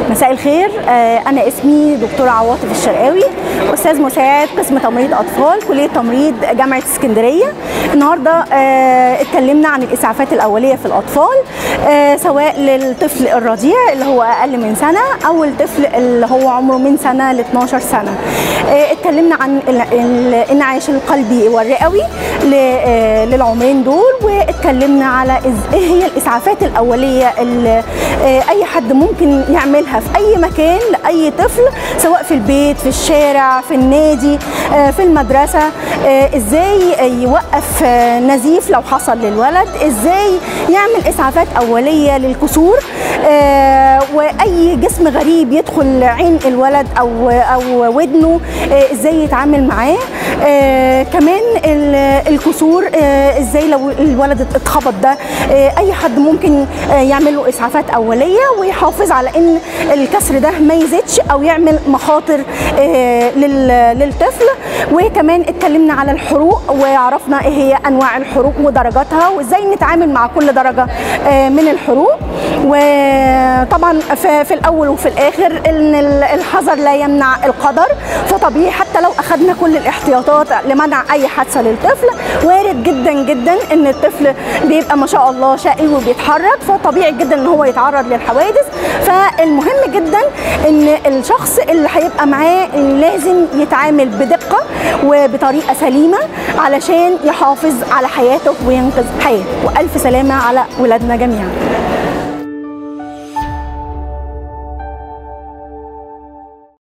مساء الخير آه، انا اسمي دكتوره عواطف الشرقاوي استاذ مساعد قسم تمريض اطفال كليه تمريض جامعه اسكندريه النهارده آه، اتكلمنا عن الاسعافات الاوليه في الاطفال آه، سواء للطفل الرضيع اللي هو اقل من سنه او الطفل اللي هو عمره من سنه ل 12 سنه آه، اتكلمنا عن ال- ال- الانعاش القلبي والرئوي ل- آه، للعمرين دول واتكلمنا على إز- ايه هي الاسعافات الاوليه اللي آه، اي حد ممكن يعملها في اي مكان لاي طفل سواء في البيت في الشارع في النادي آه، في المدرسه آه، ازاي يوقف آه، نزيف لو حصل للولد ازاي يعمل اسعافات اوليه للكسور آه، واي جسم غريب يدخل عين الولد او او ودنه آه، ازاي يتعامل معاه آه، كمان ال- الكسور آه، ازاي لو الولد اتخبط ده آه، اي حد ممكن آه، يعمل له اسعافات اوليه ويحافظ على ان الكسر ده ما يزيدش او يعمل مخاطر آه، لل- للطفل وكمان اتكلمنا على الحروق وعرفنا ايه هي انواع الحروق ودرجاتها وازاي نتعامل مع كل درجه آه، من الحروق وطبعا في في الاول وفي الاخر ان ال- الحذر لا يمنع القدر فطبيعي حتى لو اخذنا كل الاحتياطات لمنع اي حادثه للطفل وارد جدا جدا ان الطفل بيبقى ما شاء الله شقي وبيتحرك فطبيعي جدا ان هو يتعرض للحوادث فالمهم جدا ان الشخص اللي هيبقى معاه لازم يتعامل بدقه وبطريقه سليمه علشان يحافظ على حياته وينقذ حياته والف سلامه على ولادنا جميعا